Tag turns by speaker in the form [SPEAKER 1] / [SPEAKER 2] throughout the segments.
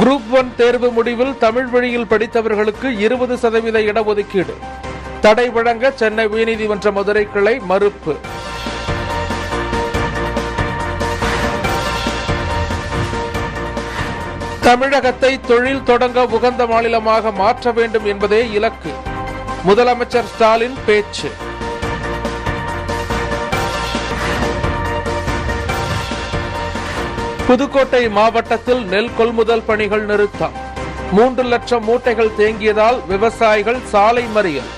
[SPEAKER 1] group one தேர்வு முடிவில் தமிழ் வழியில் படித்தவர்களுக்கு இருபது சதவீத இடஒதுக்கீடு தடை வழங்க சென்னை உயர்நீதிமன்ற மதுரை கிளை மறுப்பு தமிழகத்தை தொழில் தொடங்க உகந்த மாநிலமாக மாற்ற வேண்டும் என்பதே இலக்கு முதலமைச்சர் ஸ்டாலின் பேச்சு புதுக்கோட்டை மாவட்டத்தில் நெல் கொள்முதல் பணிகள் நிறுத்தம் மூன்று லட்சம் மூட்டைகள் தேங்கியதால் விவசாயிகள் சாலை மறியல்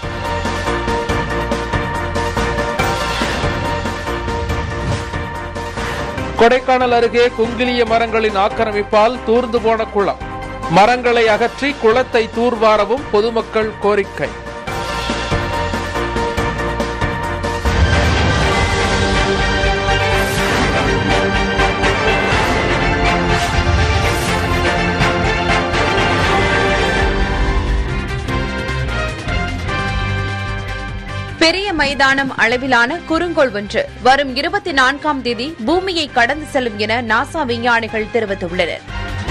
[SPEAKER 1] கொடைக்கானல் அருகே குங்கிலிய மரங்களின் ஆக்கிரமிப்பால் தூர்ந்து போன குளம் மரங்களை அகற்றி குளத்தை தூர்வாரவும் பொதுமக்கள் கோரிக்கை
[SPEAKER 2] பெரிய மைதானம் அளவிலான குறுங்கோள் ஒன்று வரும் இருபத்தி நான்காம் தேதி பூமியை கடந்து செல்லும் என நாசா விஞ்ஞானிகள் தெரிவித்துள்ளனர்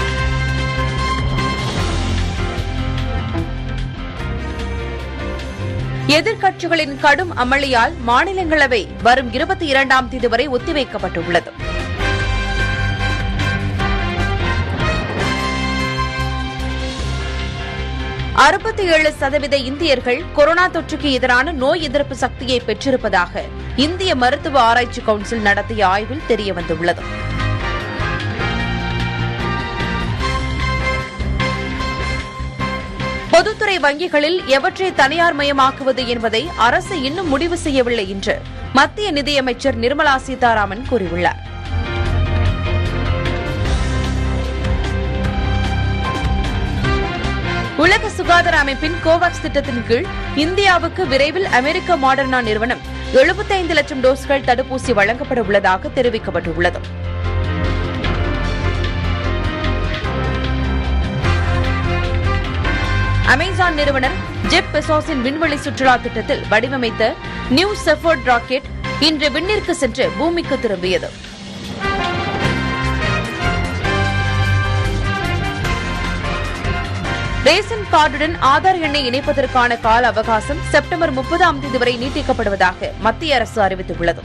[SPEAKER 2] எதிர்க்கட்சிகளின் கடும் அமளியால் மாநிலங்களவை வரும் இருபத்தி இரண்டாம் தேதி வரை ஒத்திவைக்கப்பட்டுள்ளது அறுபத்தி ஏழு சதவீத இந்தியர்கள் கொரோனா தொற்றுக்கு எதிரான நோய் எதிர்ப்பு சக்தியை பெற்றிருப்பதாக இந்திய மருத்துவ ஆராய்ச்சி கவுன்சில் நடத்திய ஆய்வில் தெரியவந்துள்ளது பொதுத்துறை வங்கிகளில் எவற்றை தனியார் மயமாக்குவது என்பதை அரசு இன்னும் முடிவு செய்யவில்லை என்று மத்திய நிதியமைச்சர் நிர்மலா சீதாராமன் கூறியுள்ளார் உலக சுகாதார அமைப்பின் கோவாக்ஸ் திட்டத்தின் கீழ் இந்தியாவுக்கு விரைவில் அமெரிக்க மாடர்னா நிறுவனம் 75 லட்சம் டோஸ்கள் தடுப்பூசி வழங்கப்பட உள்ளதாக தெரிவிக்கப்பட்டுள்ளது அமேசான் நிறுவனர் ஜெப் பெசோஸின் விண்வெளி சுற்றுலா திட்டத்தில் வடிவமைத்த நியூ செஃபோர்ட் ராக்கெட் இன்று விண்ணிற்கு சென்று பூமிக்கு திரும்பியது ரேஷன் கார்டுடன் ஆதார் எண்ணை இணைப்பதற்கான கால அவகாசம் செப்டம்பர் முப்பதாம் தேதி வரை நீட்டிக்கப்படுவதாக மத்திய அரசு அறிவித்துள்ளது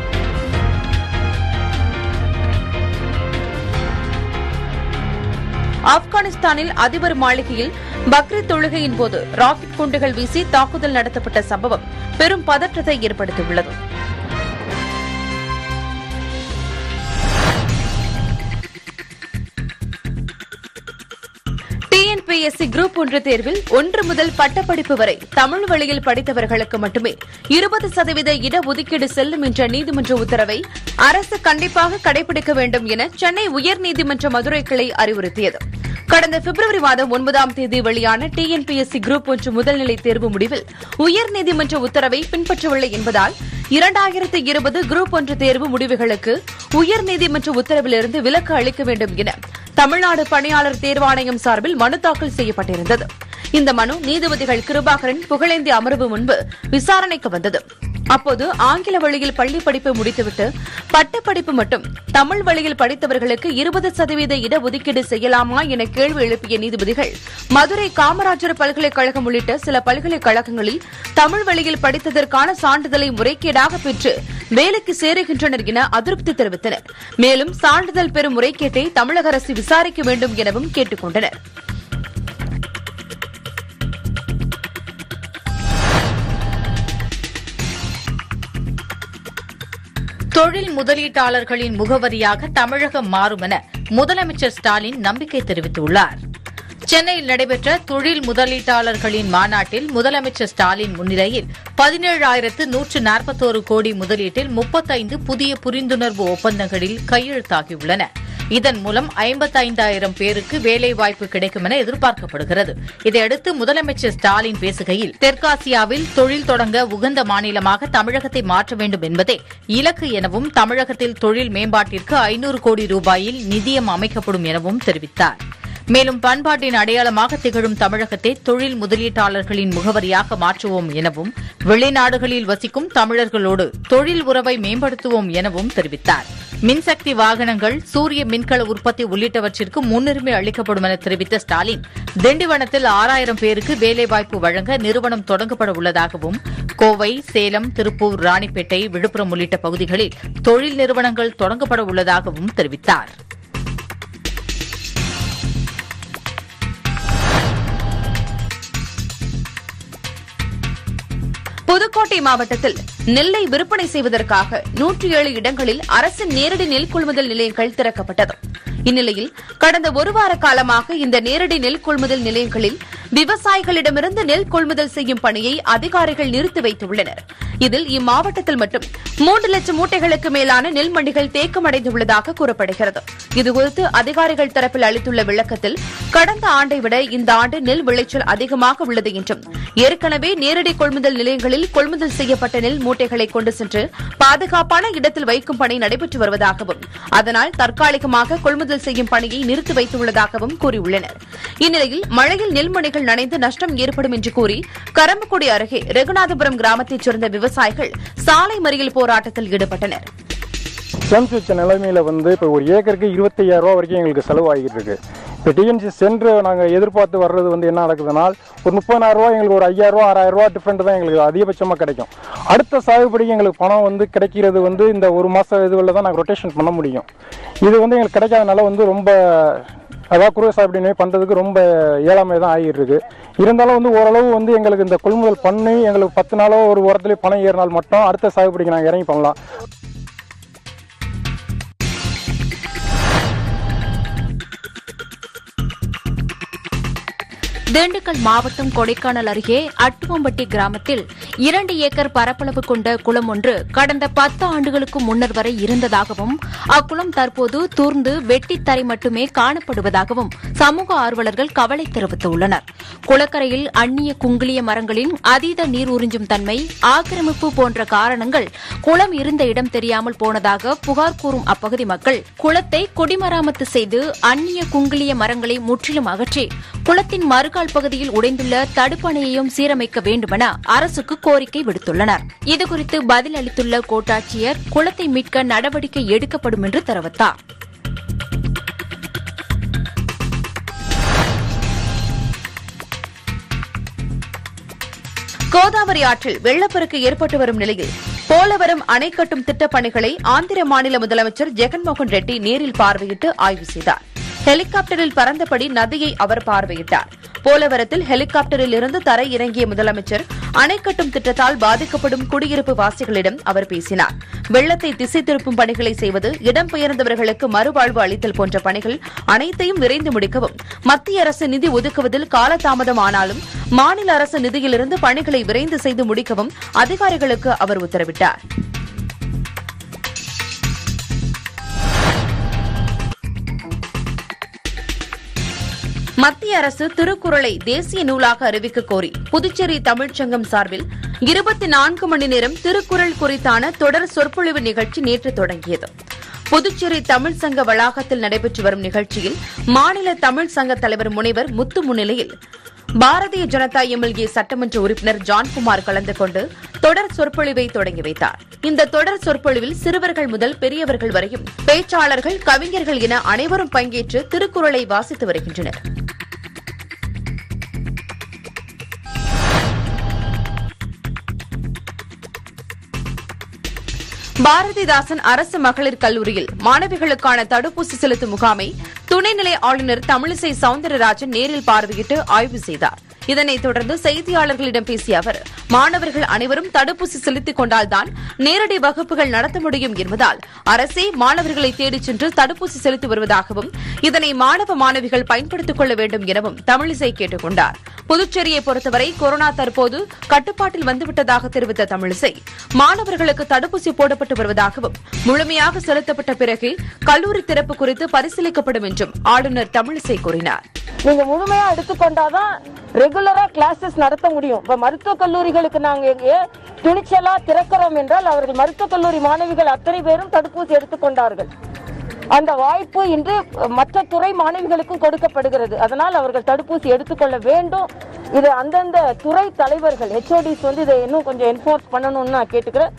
[SPEAKER 2] ஆப்கானிஸ்தானில் அதிபர் மாளிகையில் பக்ரீத் தொழுகையின் போது ராக்கெட் குண்டுகள் வீசி தாக்குதல் நடத்தப்பட்ட சம்பவம் பெரும் பதற்றத்தை ஏற்படுத்தியுள்ளது டிஎன்பிஎஸ்சி குரூப் ஒன்று தேர்வில் ஒன்று முதல் பட்டப்படிப்பு வரை தமிழ் வழியில் படித்தவர்களுக்கு மட்டுமே இருபது சதவீத இடஒதுக்கீடு செல்லும் என்ற நீதிமன்ற உத்தரவை அரசு கண்டிப்பாக கடைபிடிக்க வேண்டும் என சென்னை உயர்நீதிமன்ற மதுரை கிளை அறிவுறுத்தியது கடந்த பிப்ரவரி மாதம் ஒன்பதாம் தேதி வெளியான டிஎன்பிஎஸ்சி குரூப் ஒன்று முதல்நிலை தேர்வு முடிவில் உயர்நீதிமன்ற உத்தரவை பின்பற்றவில்லை என்பதால் இரண்டாயிரத்து இருபது குரூப் ஒன்று தேர்வு முடிவுகளுக்கு உயர்நீதிமன்ற உத்தரவிலிருந்து விலக்கு அளிக்க வேண்டும் என தமிழ்நாடு பணியாளர் தேர்வாணையம் சார்பில் மனு தாக்கல் செய்யப்பட்டிருந்தது இந்த மனு நீதிபதிகள் கிருபாகரன் புகழேந்தி அமர்வு முன்பு விசாரணைக்கு வந்தது அப்போது ஆங்கில வழியில் பள்ளி படிப்பு முடித்துவிட்டு பட்டப்படிப்பு மட்டும் தமிழ் வழியில் படித்தவர்களுக்கு இருபது சதவீத இடஒதுக்கீடு செய்யலாமா என கேள்வி எழுப்பிய நீதிபதிகள் மதுரை காமராஜர் பல்கலைக்கழகம் உள்ளிட்ட சில பல்கலைக்கழகங்களில் தமிழ் வழியில் படித்ததற்கான சான்றிதழை முறைகேடாக பெற்று வேலைக்கு சேருகின்றனர் என அதிருப்தி தெரிவித்தனர் மேலும் சான்றிதழ் பெறும் முறைகேட்டை தமிழக அரசு விசாரிக்க வேண்டும் எனவும் கேட்டுக் கொண்டனர்
[SPEAKER 3] தொழில் முதலீட்டாளர்களின் முகவரியாக தமிழகம் மாறும் என முதலமைச்சர் ஸ்டாலின் நம்பிக்கை தெரிவித்துள்ளார் சென்னையில் நடைபெற்ற தொழில் முதலீட்டாளர்களின் மாநாட்டில் முதலமைச்சர் ஸ்டாலின் முன்னிலையில் பதினேழாயிரத்து நூற்று நாற்பத்தோரு கோடி முதலீட்டில் முப்பத்தைந்து புதிய புரிந்துணர்வு ஒப்பந்தங்களில் கையெழுத்தாகியுள்ளன இதன் மூலம் ஐம்பத்தைந்தாயிரம் பேருக்கு வேலைவாய்ப்பு கிடைக்கும் என எதிர்பார்க்கப்படுகிறது இதையடுத்து முதலமைச்சர் ஸ்டாலின் பேசுகையில் தெற்காசியாவில் தொழில் தொடங்க உகந்த மாநிலமாக தமிழகத்தை மாற்ற வேண்டும் என்பதே இலக்கு எனவும் தமிழகத்தில் தொழில் மேம்பாட்டிற்கு ஐநூறு கோடி ரூபாயில் நிதியம் அமைக்கப்படும் எனவும் தெரிவித்தார் மேலும் பண்பாட்டின் அடையாளமாக திகழும் தமிழகத்தை தொழில் முதலீட்டாளர்களின் முகவரியாக மாற்றுவோம் எனவும் வெளிநாடுகளில் வசிக்கும் தமிழர்களோடு தொழில் உறவை மேம்படுத்துவோம் எனவும் தெரிவித்தார் மின்சக்தி வாகனங்கள் சூரிய மின்கல உற்பத்தி உள்ளிட்டவற்றிற்கு முன்னுரிமை அளிக்கப்படும் என தெரிவித்த ஸ்டாலின் திண்டிவனத்தில் ஆறாயிரம் பேருக்கு வேலைவாய்ப்பு வழங்க நிறுவனம் தொடங்கப்பட உள்ளதாகவும் கோவை சேலம் திருப்பூர் ராணிப்பேட்டை விழுப்புரம் உள்ளிட்ட பகுதிகளில் தொழில் நிறுவனங்கள் தொடங்கப்பட உள்ளதாகவும் தெரிவித்தார்
[SPEAKER 2] புதுக்கோட்டை மாவட்டத்தில் நெல்லை விற்பனை செய்வதற்காக நூற்றி ஏழு இடங்களில் அரசின் நேரடி நெல் கொள்முதல் நிலையங்கள் திறக்கப்பட்டது இந்நிலையில் கடந்த ஒரு வார காலமாக இந்த நேரடி நெல் கொள்முதல் நிலையங்களில் விவசாயிகளிடமிருந்து நெல் கொள்முதல் செய்யும் பணியை அதிகாரிகள் நிறுத்தி வைத்துள்ளனர் இதில் இம்மாவட்டத்தில் மட்டும் மூன்று லட்சம் மூட்டைகளுக்கு மேலான நெல் மண்டிகள் தேக்கமடைந்துள்ளதாக கூறப்படுகிறது இதுகுறித்து அதிகாரிகள் தரப்பில் அளித்துள்ள விளக்கத்தில் கடந்த ஆண்டை விட இந்த ஆண்டு நெல் விளைச்சல் அதிகமாக உள்ளது என்றும் ஏற்கனவே நேரடி கொள்முதல் நிலையங்களில் கொள்முதல் செய்யப்பட்ட நெல் மூட்டைகளை கொண்டு சென்று பாதுகாப்பான இடத்தில் வைக்கும் பணி நடைபெற்று வருவதாகவும் அதனால் தற்காலிகமாக கொள்முதல் செய்யும் பணியை நிறுத்தி வைத்துள்ளதாகவும் கூறியுள்ளனர் இந்நிலையில் மழையில் நெல்மணிகள் நனைந்து நஷ்டம் ஏற்படும் என்று கூறி கரம்பக்குடி அருகே ரகுநாதபுரம் கிராமத்தைச் சேர்ந்த விவசாயிகள் சாலை மறியல் போராட்டத்தில் ஈடுபட்டனர்
[SPEAKER 4] சேமிச்சு வச்ச நிலைமையில வந்து இப்போ ஒரு ஏக்கருக்கு இருபத்தையாயிரம் ரூபா வரைக்கும் எங்களுக்கு செலவாகிட்டு இருக்கு இப்போ டிஎன்சி சென்று நாங்கள் எதிர்பார்த்து வர்றது வந்து என்ன நடக்குதுனால் ஒரு முப்பதாயிரம் ரூபா எங்களுக்கு ஒரு ஐயாயிரம் ரூபா ஆறாயிரம் ரூபா டிஃப்ரெண்ட் தான் எங்களுக்கு அதிகபட்சமாக கிடைக்கும் அடுத்த சாகுபடிக்கு எங்களுக்கு பணம் வந்து கிடைக்கிறது வந்து இந்த ஒரு மாதம் இதுவில் தான் நாங்கள் ரொட்டேஷன் பண்ண முடியும் இது வந்து எங்களுக்கு கிடைக்காதனால வந்து ரொம்ப அதாவது குறுவை சாகுபடி பண்ணுறதுக்கு ரொம்ப ஏழாமை தான் ஆகிட்டு இருக்கு இருந்தாலும் வந்து ஓரளவு வந்து எங்களுக்கு இந்த கொள்முதல் பண்ணி எங்களுக்கு பத்து நாளோ ஒரு உரத்துலேயே பணம் ஏறினால் மட்டும் அடுத்த சாகுபடிக்கு நாங்கள் இறங்கி பண்ணலாம்
[SPEAKER 5] திண்டுக்கல் மாவட்டம் கொடைக்கானல் அருகே அட்டுவம்பட்டி கிராமத்தில் இரண்டு ஏக்கர் பரப்பளவு கொண்ட குளம் ஒன்று கடந்த பத்து ஆண்டுகளுக்கு முன்னர் வரை இருந்ததாகவும் அக்குளம் தற்போது தூர்ந்து வெட்டித்தரை மட்டுமே காணப்படுவதாகவும் சமூக ஆர்வலர்கள் கவலை தெரிவித்துள்ளனர் குளக்கரையில் அந்நிய குங்கிலிய மரங்களின் அதீத நீர் உறிஞ்சும் தன்மை ஆக்கிரமிப்பு போன்ற காரணங்கள் குளம் இருந்த இடம் தெரியாமல் போனதாக புகார் கூறும் அப்பகுதி மக்கள் குளத்தை குடிமராமத்து செய்து அந்நிய குங்கிலிய மரங்களை முற்றிலும் அகற்றி குளத்தின் மறுகால் பகுதியில் உடைந்துள்ள தடுப்பணையையும் சீரமைக்க வேண்டுமென அரசுக்கு கோரிக்கை விடுத்துள்ளனர் இதுகுறித்து பதில் அளித்துள்ள கோட்டாட்சியர் குளத்தை மீட்க நடவடிக்கை எடுக்கப்படும் என்று தெரிவித்தார்
[SPEAKER 2] கோதாவரி ஆற்றில் வெள்ளப்பெருக்கு ஏற்பட்டு வரும் நிலையில் போலவரம் அணை கட்டும் திட்டப் பணிகளை ஆந்திர மாநில முதலமைச்சர் ஜெகன்மோகன் ரெட்டி நேரில் பார்வையிட்டு ஆய்வு செய்தார் ஹெலிகாப்டரில் பறந்தபடி நதியை அவர் பார்வையிட்டார் போலவரத்தில் ஹெலிகாப்டரில் இருந்து தரை இறங்கிய முதலமைச்சர் அணை கட்டும் திட்டத்தால் பாதிக்கப்படும் குடியிருப்பு வாசிகளிடம் அவர் பேசினார் வெள்ளத்தை திசை திருப்பும் பணிகளை செய்வது இடம்பெயர்ந்தவர்களுக்கு மறுவாழ்வு அளித்தல் போன்ற பணிகள் அனைத்தையும் விரைந்து முடிக்கவும் மத்திய அரசு நிதி ஒதுக்குவதில் காலதாமதம் ஆனாலும் மாநில அரசு நிதியிலிருந்து பணிகளை விரைந்து செய்து முடிக்கவும் அதிகாரிகளுக்கு அவர் உத்தரவிட்டார் மத்திய அரசு திருக்குறளை தேசிய நூலாக அறிவிக்க கோரி புதுச்சேரி தமிழ்ச்சங்கம் சார்பில் இருபத்தி நான்கு மணி நேரம் திருக்குறள் குறித்தான தொடர் சொற்பொழிவு நிகழ்ச்சி நேற்று தொடங்கியது புதுச்சேரி தமிழ் சங்க வளாகத்தில் நடைபெற்று வரும் நிகழ்ச்சியில் மாநில தமிழ் சங்க தலைவர் முனைவர் முத்து முன்னிலையில் பாரதிய ஜனதா எம்எல்ஏ சட்டமன்ற உறுப்பினர் ஜான்குமார் கலந்து கொண்டு தொடர் சொற்பொழிவை தொடங்கி வைத்தார் இந்த தொடர் சொற்பொழிவில் சிறுவர்கள் முதல் பெரியவர்கள் வரையும் பேச்சாளர்கள் கவிஞர்கள் என அனைவரும் பங்கேற்று திருக்குறளை வாசித்து வருகின்றனர் பாரதிதாசன் அரசு மகளிர் கல்லூரியில் மாணவிகளுக்கான தடுப்பூசி செலுத்தும் முகாமை துணைநிலை ஆளுநர் தமிழிசை சவுந்தரராஜன் நேரில் பார்வையிட்டு ஆய்வு செய்தார் இதனைத் தொடர்ந்து செய்தியாளர்களிடம் பேசிய அவர் மாணவர்கள் அனைவரும் தடுப்பூசி செலுத்திக் கொண்டால்தான் நேரடி வகுப்புகள் நடத்த முடியும் என்பதால் அரசே மாணவர்களை தேடிச் சென்று தடுப்பூசி செலுத்தி வருவதாகவும் இதனை மாணவ மாணவிகள் பயன்படுத்திக் கொள்ள வேண்டும் எனவும் தமிழிசை கேட்டுக் கொண்டார் புதுச்சேரியை பொறுத்தவரை கொரோனா தற்போது கட்டுப்பாட்டில் வந்துவிட்டதாக தெரிவித்த தமிழிசை மாணவர்களுக்கு தடுப்பூசி போடப்பட்டு வருவதாகவும் முழுமையாக செலுத்தப்பட்ட பிறகு கல்லூரி திறப்பு குறித்து பரிசீலிக்கப்படும் என்றும் ஆளுநர் தமிழிசை கூறினார்
[SPEAKER 6] நீங்க முழுமையா எடுத்துக்கொண்டாதான் ரெகுலரா கிளாஸஸ் நடத்த முடியும் இப்ப மருத்துவக் கல்லூரிகளுக்கு நாங்க ஏன் துணிச்சலா திறக்கிறோம் என்றால் அவர்கள் மருத்துவக் கல்லூரி மாணவிகள் அத்தனை பேரும் தடுப்பூசி எடுத்துக்கொண்டார்கள் அந்த வாய்ப்பு இன்று மற்ற துறை மாணவிகளுக்கும் கொடுக்கப்படுகிறது அதனால் அவர்கள் தடுப்பூசி எடுத்துக்கொள்ள வேண்டும் இது அந்தந்த துறை தலைவர்கள் ஹெச்ஓடிஸ் வந்து இதை இன்னும் கொஞ்சம் என்ஃபோர்ஸ் பண்ணணும்னு நான் கேட்டுக்கிறேன்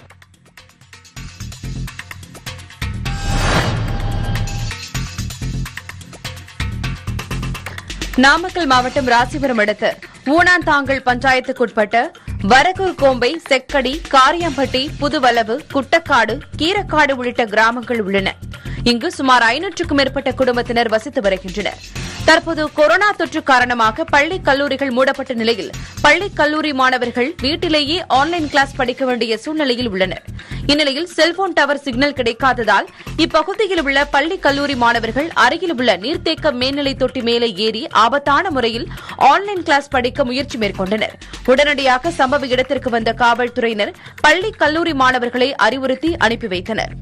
[SPEAKER 2] நாமக்கல் மாவட்டம் ராசிபுரம் அடுத்த ஊனாந்தாங்கல் பஞ்சாயத்துக்குட்பட்ட வரகூர் கோம்பை செக்கடி காரியாம்பட்டி புதுவளவு குட்டக்காடு கீரக்காடு உள்ளிட்ட கிராமங்கள் உள்ளன இங்கு சுமார் ஐநூற்றுக்கும் மேற்பட்ட குடும்பத்தினர் வசித்து வருகின்றனர் தற்போது கொரோனா தொற்று காரணமாக பள்ளி கல்லூரிகள் மூடப்பட்ட நிலையில் பள்ளி கல்லூரி மாணவர்கள் வீட்டிலேயே ஆன்லைன் கிளாஸ் படிக்க வேண்டிய சூழ்நிலையில் உள்ளனர் இந்நிலையில் செல்போன் டவர் சிக்னல் கிடைக்காததால் இப்பகுதியில் உள்ள பள்ளி கல்லூரி மாணவர்கள் அருகில் உள்ள நீர்த்தேக்க மேல்நிலை தொட்டி மேலே ஏறி ஆபத்தான முறையில் ஆன்லைன் கிளாஸ் படிக்க முயற்சி மேற்கொண்டனர் உடனடியாக சம்பவ இடத்திற்கு வந்த காவல்துறையினர் பள்ளி கல்லூரி மாணவர்களை அறிவுறுத்தி அனுப்பி வைத்தனர்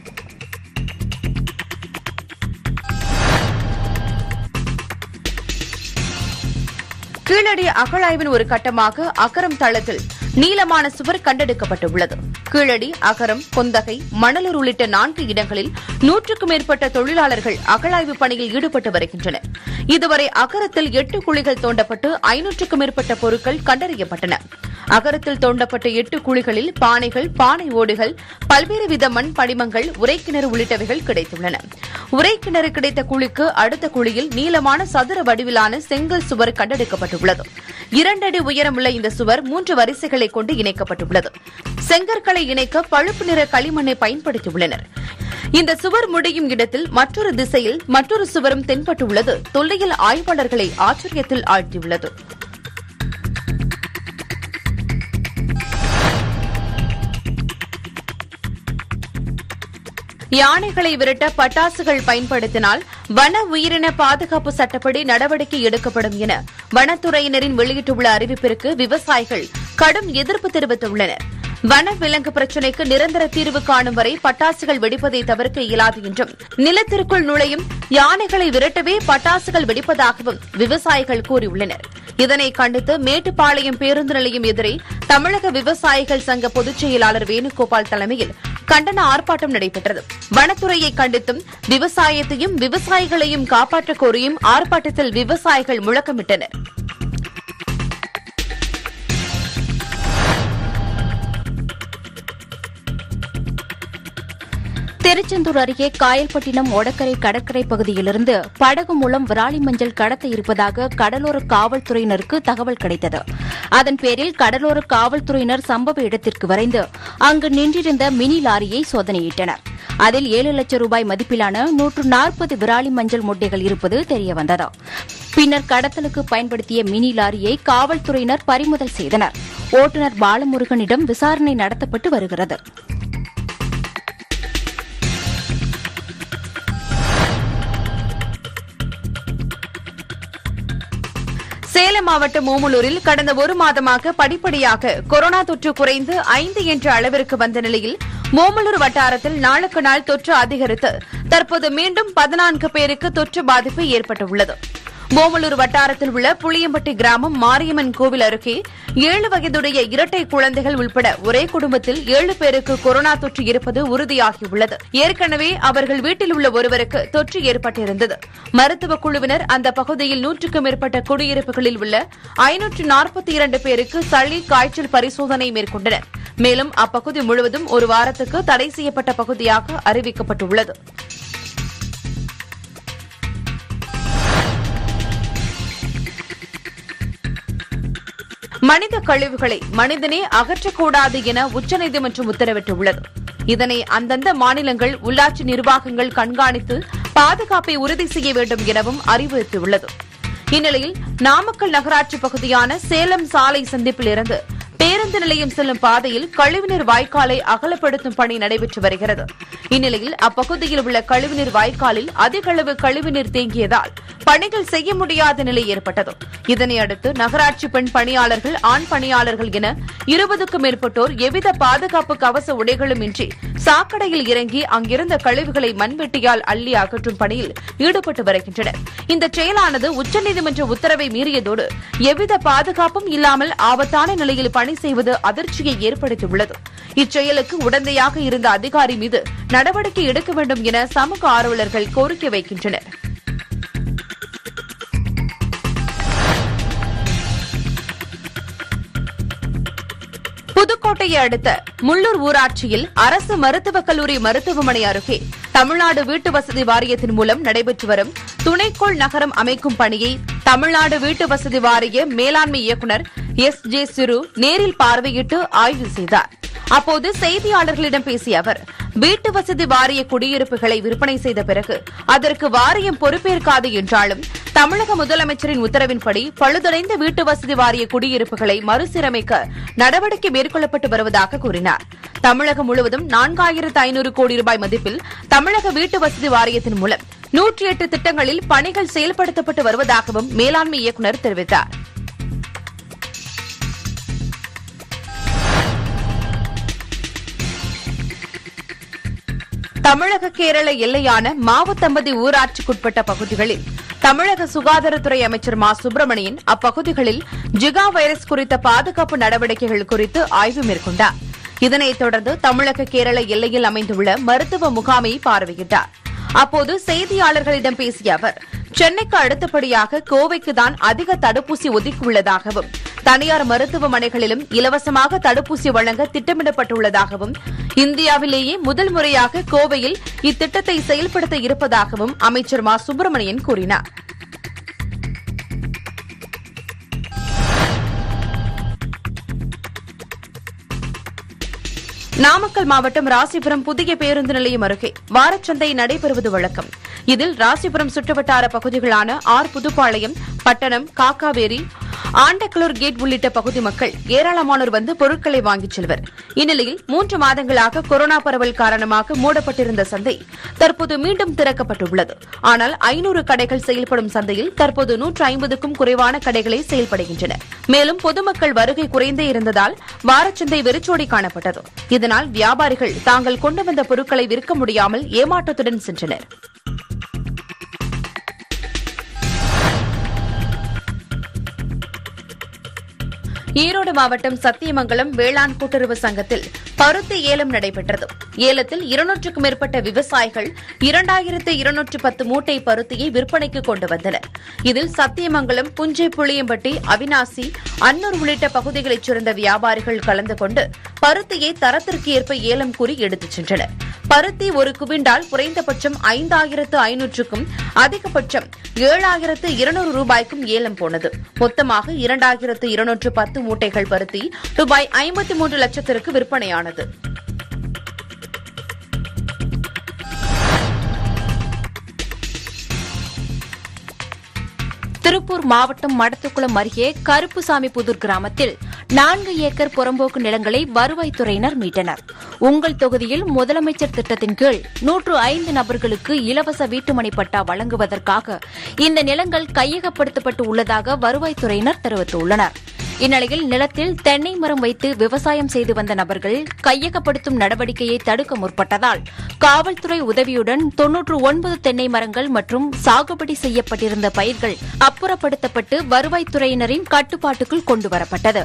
[SPEAKER 2] கீழடி அகழாய்வின் ஒரு கட்டமாக அகரம் தளத்தில் நீளமான சுவர் கண்டெடுக்கப்பட்டுள்ளது கீழடி அகரம் கொந்தகை மணலூர் உள்ளிட்ட நான்கு இடங்களில் நூற்றுக்கும் மேற்பட்ட தொழிலாளர்கள் அகழாய்வு பணியில் ஈடுபட்டு வருகின்றனர் இதுவரை அகரத்தில் எட்டு குழிகள் தோண்டப்பட்டு ஐநூற்றுக்கும் மேற்பட்ட பொருட்கள் கண்டறியப்பட்டன அகரத்தில் தோண்டப்பட்ட எட்டு குழிகளில் பானைகள் பானை ஓடுகள் பல்வேறு வித மண் படிமங்கள் உரைக்கிணறு உள்ளிட்டவைகள் கிடைத்துள்ளன உரைக்கிணறு கிடைத்த குழிக்கு அடுத்த குழியில் நீளமான சதுர வடிவிலான செங்கல் சுவர் கண்டெடுக்கப்பட்டுள்ளது இரண்டடி உயரமுள்ள இந்த சுவர் மூன்று வரிசைகளை கொண்டு இணைக்கப்பட்டுள்ளது செங்கற்களை இணைக்க பழுப்பு நிற களிமண்ணை பயன்படுத்தியுள்ளனர் இந்த சுவர் முடியும் இடத்தில் மற்றொரு திசையில் மற்றொரு சுவரும் தென்பட்டுள்ளது தொல்லியல் ஆய்வாளர்களை ஆச்சரியத்தில் ஆழ்த்தியுள்ளது யானைகளை விரட்ட பட்டாசுகள் பயன்படுத்தினால் வன உயிரின பாதுகாப்பு சட்டப்படி நடவடிக்கை எடுக்கப்படும் என வனத்துறையினரின் வெளியிட்டுள்ள அறிவிப்பிற்கு விவசாயிகள் கடும் எதிர்ப்பு தெரிவித்துள்ளனர் வன விலங்கு பிரச்சினைக்கு நிரந்தர தீர்வு காணும் வரை பட்டாசுகள் வெடிப்பதை தவிர்க்க இயலாது என்றும் நிலத்திற்குள் நுழையும் யானைகளை விரட்டவே பட்டாசுகள் வெடிப்பதாகவும் விவசாயிகள் கூறியுள்ளனர் இதனை கண்டித்து மேட்டுப்பாளையம் பேருந்து நிலையம் எதிரே தமிழக விவசாயிகள் சங்க பொதுச் செயலாளர் வேணுகோபால் தலைமையில் கண்டன ஆர்ப்பாட்டம் நடைபெற்றது வனத்துறையை கண்டித்தும் விவசாயத்தையும் விவசாயிகளையும் காப்பாற்றக் கோரியும் ஆர்ப்பாட்டத்தில் விவசாயிகள் முழக்கமிட்டனர்
[SPEAKER 5] திருச்செந்தூர் அருகே காயல்பட்டினம் ஒடக்கரை கடற்கரை பகுதியிலிருந்து படகு மூலம் விராலி மஞ்சள் கடத்த இருப்பதாக கடலோர காவல்துறையினருக்கு தகவல் கிடைத்தது அதன் பேரில் கடலோர காவல்துறையினர் சம்பவ இடத்திற்கு விரைந்து அங்கு நின்றிருந்த மினி லாரியை சோதனையிட்டனர் அதில் ஏழு லட்சம் ரூபாய் மதிப்பிலான நூற்று நாற்பது விராலி மஞ்சள் முட்டைகள் இருப்பது தெரியவந்தது பின்னர் கடத்தலுக்கு பயன்படுத்திய மினி லாரியை காவல்துறையினர் பறிமுதல் செய்தனர் ஓட்டுநர் பாலமுருகனிடம் விசாரணை நடத்தப்பட்டு வருகிறது
[SPEAKER 2] சேலம் மாவட்டம் ஓமலூரில் கடந்த ஒரு மாதமாக படிப்படியாக கொரோனா தொற்று குறைந்து ஐந்து என்ற அளவிற்கு வந்த நிலையில் ஓமலூர் வட்டாரத்தில் நாளுக்கு நாள் தொற்று அதிகரித்து தற்போது மீண்டும் பதினான்கு பேருக்கு தொற்று பாதிப்பு ஏற்பட்டுள்ளது ஓமலூர் வட்டாரத்தில் உள்ள புளியம்பட்டி கிராமம் மாரியம்மன் கோவில் அருகே ஏழு வயதுடைய இரட்டை குழந்தைகள் உள்பட ஒரே குடும்பத்தில் ஏழு பேருக்கு கொரோனா தொற்று இருப்பது உறுதியாகியுள்ளது ஏற்கனவே அவர்கள் வீட்டில் உள்ள ஒருவருக்கு தொற்று ஏற்பட்டிருந்தது மருத்துவ குழுவினர் அந்த பகுதியில் நூற்றுக்கும் மேற்பட்ட குடியிருப்புகளில் உள்ள ஐநூற்று நாற்பத்தி இரண்டு பேருக்கு சளி காய்ச்சல் பரிசோதனை மேற்கொண்டனர் மேலும் அப்பகுதி முழுவதும் ஒரு வாரத்துக்கு தடை செய்யப்பட்ட பகுதியாக அறிவிக்கப்பட்டுள்ளது மனித கழிவுகளை மனிதனே அகற்றக்கூடாது என உச்சநீதிமன்றம் உத்தரவிட்டுள்ளது இதனை அந்தந்த மாநிலங்கள் உள்ளாட்சி நிர்வாகங்கள் கண்காணித்து பாதுகாப்பை உறுதி செய்ய வேண்டும் எனவும் அறிவுறுத்தியுள்ளது இந்நிலையில் நாமக்கல் நகராட்சி பகுதியான சேலம் சாலை சந்திப்பில் இருந்து பேருந்து நிலையம் செல்லும் பாதையில் கழிவுநீர் வாய்க்காலை அகலப்படுத்தும் பணி நடைபெற்று வருகிறது இந்நிலையில் அப்பகுதியில் உள்ள கழிவுநீர் வாய்க்காலில் அதிக அளவு கழிவுநீர் தேங்கியதால் பணிகள் செய்ய முடியாத நிலை ஏற்பட்டது இதனையடுத்து நகராட்சி பெண் பணியாளர்கள் ஆண் பணியாளர்கள் என இருபதுக்கும் மேற்பட்டோர் எவ்வித பாதுகாப்பு கவச உடைகளும் இன்றி சாக்கடையில் இறங்கி அங்கிருந்த கழிவுகளை மண்வெட்டியால் அள்ளி அகற்றும் பணியில் ஈடுபட்டு வருகின்றனர் இந்த செயலானது உச்சநீதிமன்ற உத்தரவை மீறியதோடு எவ்வித பாதுகாப்பும் இல்லாமல் ஆபத்தான நிலையில் பணி பணி செய்வது அதிர்ச்சியை ஏற்படுத்தியுள்ளது இச்செயலுக்கு உடந்தையாக இருந்த அதிகாரி மீது நடவடிக்கை எடுக்க வேண்டும் என சமூக ஆர்வலர்கள் கோரிக்கை வைக்கின்றனர் புதுக்கோட்டையை அடுத்த முள்ளூர் ஊராட்சியில் அரசு மருத்துவக் கல்லூரி மருத்துவமனை அருகே தமிழ்நாடு வீட்டு வசதி வாரியத்தின் மூலம் நடைபெற்று வரும் துணைக்கோள் நகரம் அமைக்கும் பணியை தமிழ்நாடு வீட்டு வசதி வாரிய மேலாண்மை இயக்குநர் எஸ் ஜே சிறு நேரில் பார்வையிட்டு ஆய்வு செய்தார் அப்போது செய்தியாளர்களிடம் பேசிய அவர் வீட்டு வசதி வாரிய குடியிருப்புகளை விற்பனை செய்த பிறகு அதற்கு வாரியம் பொறுப்பேற்காது என்றாலும் தமிழக முதலமைச்சரின் உத்தரவின்படி பழுதடைந்த வீட்டு வசதி வாரிய குடியிருப்புகளை மறுசீரமைக்க நடவடிக்கை மேற்கொள்ளப்பட்டு வருவதாக கூறினார் தமிழகம் முழுவதும் நான்காயிரத்து ஐநூறு கோடி ரூபாய் மதிப்பில் தமிழக வீட்டு வசதி வாரியத்தின் மூலம் நூற்றி எட்டு திட்டங்களில் பணிகள் செயல்படுத்தப்பட்டு வருவதாகவும் மேலாண்மை இயக்குநர் தெரிவித்தார் தமிழக கேரள எல்லையான மாவுத்தம்பதி ஊராட்சிக்குட்பட்ட பகுதிகளில் தமிழக சுகாதாரத்துறை அமைச்சர் மா சுப்பிரமணியன் அப்பகுதிகளில் ஜிகா வைரஸ் குறித்த பாதுகாப்பு நடவடிக்கைகள் குறித்து ஆய்வு மேற்கொண்டார் இதனைத் தொடர்ந்து தமிழக கேரள எல்லையில் அமைந்துள்ள மருத்துவ முகாமை பார்வையிட்டார் அப்போது செய்தியாளர்களிடம் பேசிய அவர் சென்னைக்கு அடுத்தபடியாக கோவைக்குதான் அதிக தடுப்பூசி ஒதுக்கியுள்ளதாகவும் தனியார் மருத்துவமனைகளிலும் இலவசமாக தடுப்பூசி வழங்க திட்டமிடப்பட்டுள்ளதாகவும் இந்தியாவிலேயே முதல் முறையாக கோவையில் இத்திட்டத்தை செயல்படுத்த இருப்பதாகவும் அமைச்சர் மா சுப்பிரமணியன் கூறினார் நாமக்கல் மாவட்டம் ராசிபுரம் புதிய பேருந்து நிலையம் அருகே வாரச்சந்தை நடைபெறுவது வழக்கம் இதில் ராசிபுரம் சுற்றுவட்டார பகுதிகளான ஆர் புதுப்பாளையம் பட்டணம் காக்காவேரி ஆண்டக்களூர் கேட் உள்ளிட்ட பகுதி மக்கள் ஏராளமானோர் வந்து பொருட்களை வாங்கிச் செல்வர் இந்நிலையில் மூன்று மாதங்களாக கொரோனா பரவல் காரணமாக மூடப்பட்டிருந்த சந்தை தற்போது மீண்டும் திறக்கப்பட்டுள்ளது ஆனால் ஐநூறு கடைகள் செயல்படும் சந்தையில் தற்போது நூற்று ஐம்பதுக்கும் குறைவான கடைகளே செயல்படுகின்றன மேலும் பொதுமக்கள் வருகை குறைந்தே இருந்ததால் வாரச்சந்தை வெறிச்சோடி காணப்பட்டது இதனால் வியாபாரிகள் தாங்கள் கொண்டு வந்த பொருட்களை விற்க முடியாமல் ஏமாற்றத்துடன் சென்றனர் ஈரோடு மாவட்டம் சத்தியமங்கலம் வேளாண் கூட்டுறவு சங்கத்தில் பருத்தி ஏலம் நடைபெற்றது ஏலத்தில் இருநூற்றுக்கும் மேற்பட்ட விவசாயிகள் இரண்டாயிரத்து இருநூற்று பத்து மூட்டை பருத்தியை விற்பனைக்கு கொண்டு வந்தனர் இதில் சத்தியமங்கலம் புஞ்சை புளியம்பட்டி அவினாசி அன்னூர் உள்ளிட்ட பகுதிகளைச் சேர்ந்த வியாபாரிகள் கலந்து கொண்டு பருத்தியை தரத்திற்கு ஏற்ப ஏலம் கூறி எடுத்துச் சென்றனர் பருத்தி ஒரு குவிண்டால் குறைந்தபட்சம் ஐந்தாயிரத்து ஐநூற்றுக்கும் அதிகபட்சம் ஏழாயிரத்து இருநூறு ரூபாய்க்கும் ஏலம் போனது மொத்தமாக இரண்டாயிரத்து இருநூற்று பத்து மூட்டைகள் பருத்தி ரூபாய் ஐம்பத்தி மூன்று லட்சத்திற்கு விற்பனையானது
[SPEAKER 5] திருப்பூர் மாவட்டம் மடத்துக்குளம் அருகே கருப்புசாமிபுதூர் கிராமத்தில் நான்கு ஏக்கர் புறம்போக்கு நிலங்களை வருவாய்த்துறையினர் மீட்டனர் உங்கள் தொகுதியில் முதலமைச்சர் திட்டத்தின் கீழ் நூற்று ஐந்து நபர்களுக்கு இலவச வீட்டுமனை பட்டா வழங்குவதற்காக இந்த நிலங்கள் கையகப்படுத்தப்பட்டு உள்ளதாக வருவாய்த்துறையினர் தெரிவித்துள்ளனர் இந்நிலையில் நிலத்தில் தென்னை மரம் வைத்து விவசாயம் செய்து வந்த நபர்கள் கையகப்படுத்தும் நடவடிக்கையை தடுக்க முற்பட்டதால் காவல்துறை உதவியுடன் தொன்னூற்று ஒன்பது தென்னை மரங்கள் மற்றும் சாகுபடி செய்யப்பட்டிருந்த பயிர்கள் அப்புறப்படுத்தப்பட்டு வருவாய்த்துறையினரின் கட்டுப்பாட்டுக்குள் கொண்டுவரப்பட்டது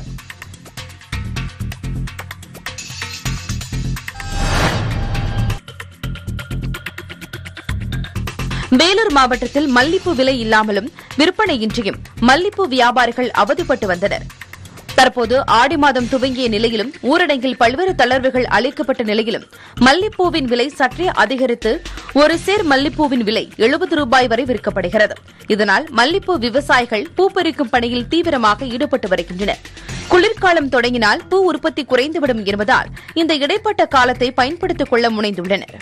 [SPEAKER 2] வேலூர் மாவட்டத்தில் மல்லிப்பூ விலை இல்லாமலும் விற்பனையின்றியும் மல்லிப்பூ வியாபாரிகள் அவதிப்பட்டு வந்தனர் தற்போது ஆடி மாதம் துவங்கிய நிலையிலும் ஊரடங்கில் பல்வேறு தளர்வுகள் அளிக்கப்பட்ட நிலையிலும் மல்லிப்பூவின் விலை சற்றே அதிகரித்து ஒரு சேர் மல்லிப்பூவின் விலை எழுபது ரூபாய் வரை விற்கப்படுகிறது இதனால் மல்லிப்பூ விவசாயிகள் பூ பறிக்கும் பணியில் தீவிரமாக ஈடுபட்டு வருகின்றனர் குளிர்காலம் தொடங்கினால் பூ உற்பத்தி குறைந்துவிடும் என்பதால் இந்த இடைப்பட்ட காலத்தை பயன்படுத்திக் கொள்ள முனைந்துள்ளனர்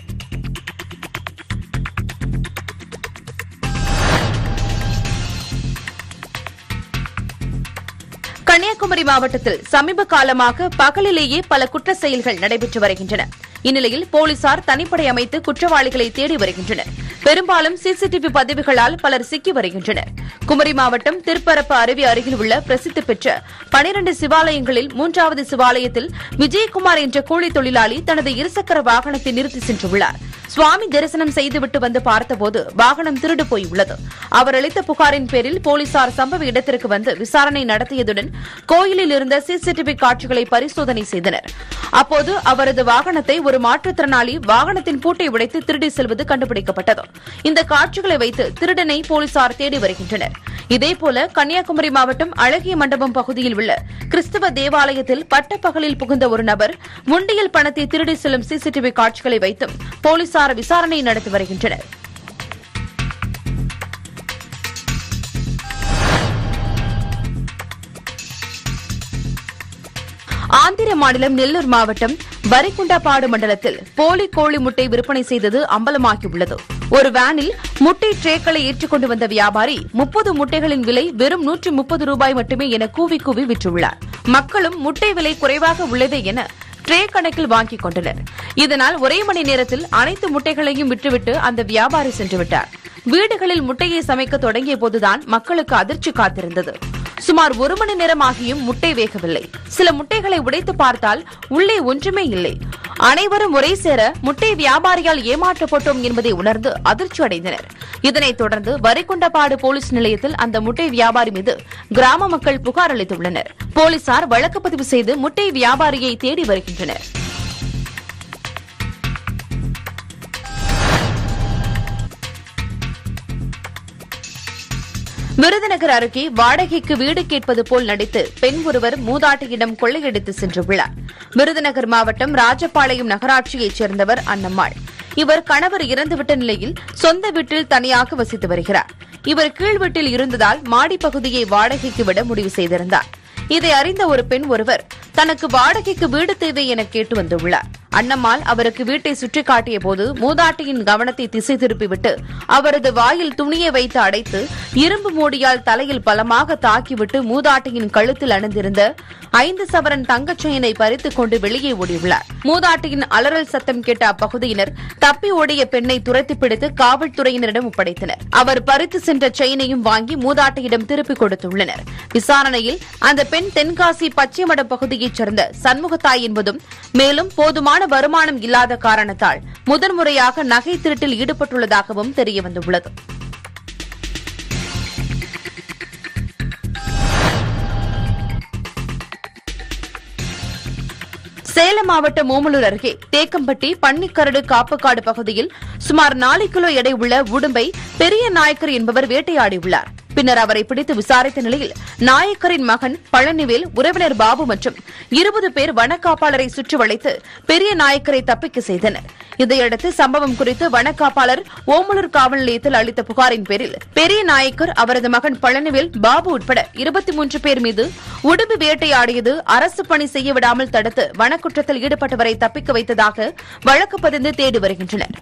[SPEAKER 2] கன்னியாகுமரி மாவட்டத்தில் சமீப காலமாக பகலிலேயே பல குற்ற செயல்கள் நடைபெற்று வருகின்றன இந்நிலையில் போலீசார் தனிப்படை அமைத்து குற்றவாளிகளை தேடி வருகின்றனர் பெரும்பாலும் சிசிடிவி பதிவுகளால் பலர் சிக்கி வருகின்றனர் குமரி மாவட்டம் திருப்பரப்பு அருவி அருகில் உள்ள பிரசித்தி பெற்ற பனிரண்டு சிவாலயங்களில் மூன்றாவது சிவாலயத்தில் விஜயகுமார் என்ற கூலி தொழிலாளி தனது இருசக்கர வாகனத்தை நிறுத்தி சென்றுள்ளார் சுவாமி தரிசனம் செய்துவிட்டு வந்து பார்த்தபோது வாகனம் திருடு போய் உள்ளது அவர் அளித்த புகாரின் பேரில் போலீசார் சம்பவ இடத்திற்கு வந்து விசாரணை நடத்தியதுடன் கோயிலில் இருந்த சிசிடிவி காட்சிகளை பரிசோதனை செய்தனர் அப்போது அவரது வாகனத்தை ஒரு மாற்றுத்திறனாளி வாகனத்தின் பூட்டை உடைத்து திருடி செல்வது கண்டுபிடிக்கப்பட்டது இந்த காட்சிகளை வைத்து திருடனை போலீசார் தேடி வருகின்றனர் இதேபோல கன்னியாகுமரி மாவட்டம் அழகிய மண்டபம் பகுதியில் உள்ள கிறிஸ்தவ தேவாலயத்தில் பட்டப்பகலில் புகுந்த ஒரு நபர் முண்டியல் பணத்தை திருடி செல்லும் சிசிடிவி காட்சிகளை வைத்தும் போலீசார் விசாரணை நடத்தி வருகின்றனர் ஆந்திர மாநிலம் நெல்லூர் மாவட்டம் வரிகுண்டாபாடு மண்டலத்தில் போலி கோழி முட்டை விற்பனை செய்தது அம்பலமாகியுள்ளது ஒரு வேனில் முட்டை ட்ரேக்களை ஏற்றிக்கொண்டு வந்த வியாபாரி முப்பது முட்டைகளின் விலை வெறும் நூற்றி முப்பது ரூபாய் மட்டுமே என கூவி கூவி விற்றுள்ளார் மக்களும் முட்டை விலை குறைவாக உள்ளதே என ட்ரே கணக்கில் வாங்கிக் கொண்டனர் இதனால் ஒரே மணி நேரத்தில் அனைத்து முட்டைகளையும் விற்றுவிட்டு அந்த வியாபாரி சென்று விட்டார் வீடுகளில் முட்டையை சமைக்க தொடங்கிய போதுதான் மக்களுக்கு அதிர்ச்சி காத்திருந்தது சுமார் ஒரு மணி நேரம் ஆகியும் முட்டை வேகவில்லை சில முட்டைகளை உடைத்து பார்த்தால் உள்ளே ஒன்றுமே இல்லை அனைவரும் ஒரே சேர முட்டை வியாபாரியால் ஏமாற்றப்பட்டோம் என்பதை உணர்ந்து அதிர்ச்சி அடைந்தனர் இதனைத் தொடர்ந்து வரிகுண்டபாடு போலீஸ் நிலையத்தில் அந்த முட்டை வியாபாரி மீது கிராம மக்கள் புகார் அளித்துள்ளனர் போலீசார் வழக்கு பதிவு செய்து முட்டை வியாபாரியை தேடி வருகின்றனர் விருதுநகர் அருகே வாடகைக்கு வீடு கேட்பது போல் நடித்து பெண் ஒருவர் மூதாட்டியிடம் கொள்ளையடித்து சென்றுள்ளார் விருதுநகர் மாவட்டம் ராஜபாளையம் நகராட்சியைச் சேர்ந்தவர் அன்னம்மாள் இவர் கணவர் இறந்துவிட்ட நிலையில் சொந்த வீட்டில் தனியாக வசித்து வருகிறார் இவர் கீழ் வீட்டில் இருந்ததால் மாடி பகுதியை வாடகைக்கு விட முடிவு செய்திருந்தார் இதை அறிந்த ஒரு பெண் ஒருவர் தனக்கு வாடகைக்கு வீடு தேவை என கேட்டு வந்துள்ளார் அன்னம்மாள் அவருக்கு வீட்டை சுற்றிக் காட்டிய போது மூதாட்டியின் கவனத்தை திசை திருப்பிவிட்டு அவரது வாயில் துணியை வைத்து அடைத்து இரும்பு மூடியால் தலையில் பலமாக தாக்கிவிட்டு மூதாட்டியின் கழுத்தில் அணிந்திருந்த ஐந்து சவரன் தங்கச் செயினை பறித்துக் கொண்டு வெளியே ஓடியுள்ளார் மூதாட்டியின் அலறல் சத்தம் கேட்ட அப்பகுதியினர் தப்பி ஓடிய பெண்ணை துரத்தி பிடித்து காவல்துறையினரிடம் ஒப்படைத்தனர் அவர் பறித்து சென்ற செயினையும் வாங்கி மூதாட்டியிடம் திருப்பிக் கொடுத்துள்ளனர் விசாரணையில் அந்த பெண் தென்காசி பச்சைமடம் பகுதியைச் சேர்ந்த சண்முகத்தாய் என்பதும் மேலும் போதுமான வருமானம் இல்லாத காரணத்தால் முதன்முறையாக நகை திருட்டில் ஈடுபட்டுள்ளதாகவும் தெரியவந்துள்ளது சேலம் மாவட்டம் ஓமலூர் அருகே தேக்கம்பட்டி பன்னிக்கரடு காப்புக்காடு பகுதியில் சுமார் நாலு கிலோ எடை உள்ள உடும்பை பெரிய நாயக்கர் என்பவர் வேட்டையாடியுள்ளார் பின்னர் அவரை பிடித்து விசாரித்த நிலையில் நாயக்கரின் மகன் பழனிவேல் உறவினர் பாபு மற்றும் இருபது பேர் வனக்காப்பாளரை சுற்றி வளைத்து பெரிய நாயக்கரை தப்பிக்க செய்தனர் இதையடுத்து சம்பவம் குறித்து வனக்காப்பாளர் ஓமலூர் காவல் நிலையத்தில் அளித்த புகாரின் பேரில் பெரிய நாயக்கர் அவரது மகன் பழனிவேல் பாபு உட்பட இருபத்தி மூன்று பேர் மீது உடும்பு வேட்டையாடியது அரசு பணி செய்ய விடாமல் தடுத்து வனக்குற்றத்தில் ஈடுபட்டவரை தப்பிக்க வைத்ததாக வழக்கு பதிந்து தேடி வருகின்றனர்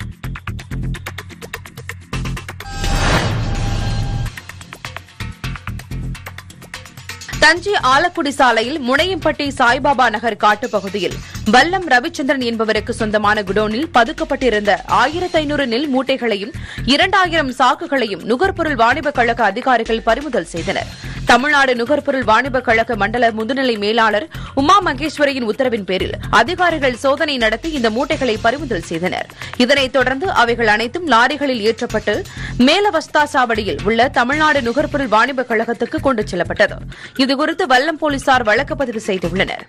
[SPEAKER 2] தஞ்சை ஆலக்குடி சாலையில் முனையம்பட்டி சாய்பாபா நகர் காட்டுப் பகுதியில் வல்லம் ரவிச்சந்திரன் என்பவருக்கு சொந்தமான குடோனில் பதுக்கப்பட்டிருந்த ஆயிரத்து ஐநூறு நெல் மூட்டைகளையும் இரண்டாயிரம் சாக்குகளையும் நுகர்பொருள் வாணிபக் கழக அதிகாரிகள் பறிமுதல் செய்தனர் தமிழ்நாடு நுகர்பொருள் வாணிபக் கழக மண்டல முதுநிலை மேலாளர் உமா மகேஸ்வரியின் உத்தரவின் பேரில் அதிகாரிகள் சோதனை நடத்தி இந்த மூட்டைகளை பறிமுதல் செய்தனர் இதனைத் தொடர்ந்து அவைகள் அனைத்தும் லாரிகளில் ஏற்றப்பட்டு மேலவஸ்தா சாவடியில் உள்ள தமிழ்நாடு நுகர்பொருள் வாணிபக் கழகத்துக்கு கொண்டு செல்லப்பட்டது இதுகுறித்து வல்லம் போலீசார் வழக்கு பதிவு செய்துள்ளனர்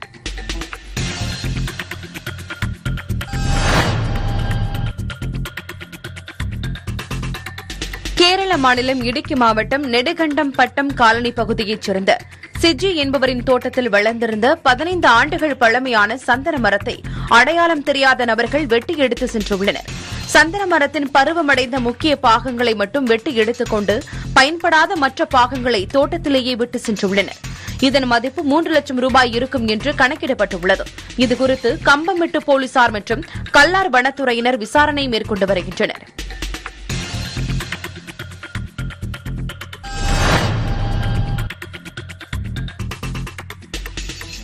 [SPEAKER 2] கேரள மாநிலம் இடுக்கி மாவட்டம் நெடுகண்டம் பட்டம் காலனி பகுதியைச் சேர்ந்த சிஜி என்பவரின் தோட்டத்தில் வளர்ந்திருந்த பதினைந்து ஆண்டுகள் பழமையான சந்தன மரத்தை அடையாளம் தெரியாத நபர்கள் வெட்டி எடுத்து சென்றுள்ளனர் சந்தன மரத்தின் பருவமடைந்த முக்கிய பாகங்களை மட்டும் வெட்டி எடுத்துக்கொண்டு பயன்படாத மற்ற பாகங்களை தோட்டத்திலேயே விட்டு சென்றுள்ளனர் இதன் மதிப்பு மூன்று லட்சம் ரூபாய் இருக்கும் என்று கணக்கிடப்பட்டுள்ளது இதுகுறித்து கம்பமெட்டு போலீசார் மற்றும் கல்லார் வனத்துறையினர் விசாரணை மேற்கொண்டு வருகின்றனர்